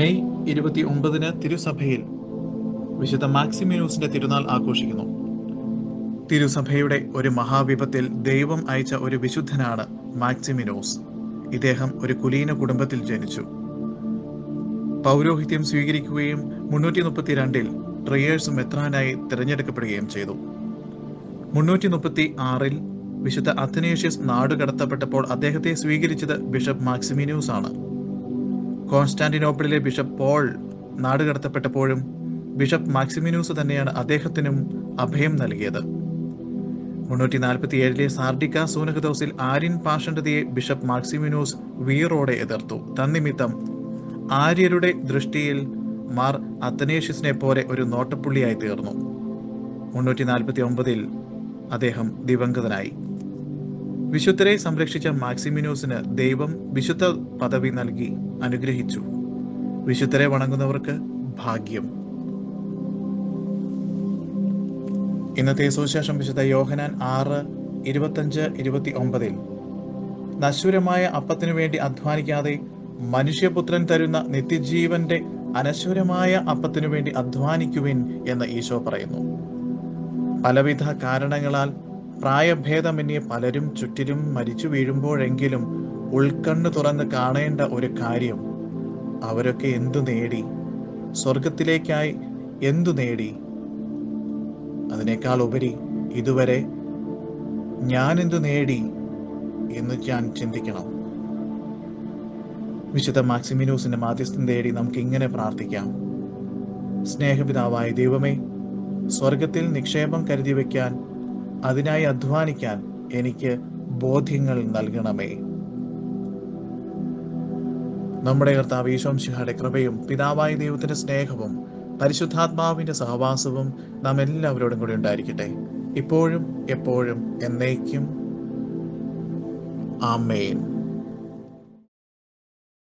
May ഇരുപത്തി ഒമ്പതിന് തിരുസഭയിൽ വിശുദ്ധ മാക്സിമിനൂസിന്റെ തിരുനാൾ ആഘോഷിക്കുന്നു തിരുസഭയുടെ ഒരു മഹാവിപത്തിൽ ദൈവം അയച്ച ഒരു വിശുദ്ധനാണ് മാക്സിമിനോസ് ഇദ്ദേഹം ഒരു കുലീന കുടുംബത്തിൽ ജനിച്ചു പൗരോഹിത്യം സ്വീകരിക്കുകയും മുന്നൂറ്റി മുപ്പത്തിരണ്ടിൽ ട്രിയേഴ്സ് മെത്രാനായി തിരഞ്ഞെടുക്കപ്പെടുകയും ചെയ്തു മുന്നൂറ്റി മുപ്പത്തി ആറിൽ വിശുദ്ധ അത്തനേഷ്യസ് നാടുകടത്തപ്പെട്ടപ്പോൾ അദ്ദേഹത്തെ സ്വീകരിച്ചത് ബിഷപ്പ് മാക്സിമിനൂസ് ആണ് കോൺസ്റ്റാന്റിനോപ്പിളിലെ ബിഷപ്പ് പോൾ നാടുകടത്തപ്പെട്ടപ്പോഴും ബിഷപ്പ് മാക്സിമിനൂസ് തന്നെയാണ് അദ്ദേഹത്തിനും അഭയം നൽകിയത് മുന്നൂറ്റി നാൽപ്പത്തി ഏഴിലെ സാർഡിക്ക സൂനകദോസിൽ ആര്യൻ പാഷണ്ഡതയെ ബിഷപ്പ് മാക്സിമിനൂസ് വീറോടെ എതിർത്തു തന്നിമിത്തം ആര്യരുടെ ദൃഷ്ടിയിൽ മാർ അത്തനേഷ്യസിനെ പോലെ ഒരു നോട്ടപ്പുള്ളിയായി തീർന്നു മുന്നൂറ്റി നാൽപ്പത്തി ഒമ്പതിൽ അദ്ദേഹം ദിവംഗതനായി വിശുദ്ധരെ സംരക്ഷിച്ച മാക്സിമിനോസിന് ദൈവം വിശുദ്ധ പദവി നൽകി അനുഗ്രഹിച്ചു വിശുദ്ധരെ വണങ്ങുന്നവർക്ക് ഭാഗ്യം ഇന്നത്തെ സുവിശേഷം വിശുദ്ധ യോഹനാൻ ആറ് ഇരുപത്തഞ്ച് ഇരുപത്തി ഒമ്പതിൽ നശ്വരമായ അപ്പത്തിനു വേണ്ടി അധ്വാനിക്കാതെ മനുഷ്യപുത്രൻ തരുന്ന നിത്യജീവന്റെ അനശ്വരമായ അപ്പത്തിനു വേണ്ടി അധ്വാനിക്കുവിൻ എന്ന് ഈശോ പറയുന്നു പലവിധ കാരണങ്ങളാൽ പ്രായഭേദമന്യേ പലരും ചുറ്റിലും മരിച്ചു വീഴുമ്പോഴെങ്കിലും ഉൾക്കണ്ണ് തുറന്ന് കാണേണ്ട ഒരു കാര്യം അവരൊക്കെ എന്തു നേടി സ്വർഗത്തിലേക്കായി എന്തു നേടി അതിനേക്കാൾ ഉപരി ഇതുവരെ ഞാൻ എന്തു നേടി എന്ന് ഞാൻ ചിന്തിക്കണം വിശുദ്ധ മാക്സിമിനൂസിന്റെ മാധ്യസ്ഥം തേടി നമുക്ക് ഇങ്ങനെ പ്രാർത്ഥിക്കാം സ്നേഹപിതാവായ ദൈവമേ സ്വർഗത്തിൽ നിക്ഷേപം കരുതി വയ്ക്കാൻ അതിനായി അധ്വാനിക്കാൻ എനിക്ക് ബോധ്യങ്ങൾ നൽകണമേ നമ്മുടെ കർത്താവ് ഈശോംശിഹയുടെ കൃപയും പിതാവായ ദൈവത്തിന്റെ സ്നേഹവും പരിശുദ്ധാത്മാവിന്റെ സഹവാസവും നാം എല്ലാവരോടും കൂടി ഉണ്ടായിരിക്കട്ടെ ഇപ്പോഴും എപ്പോഴും എന്നേക്കും ആമേൻ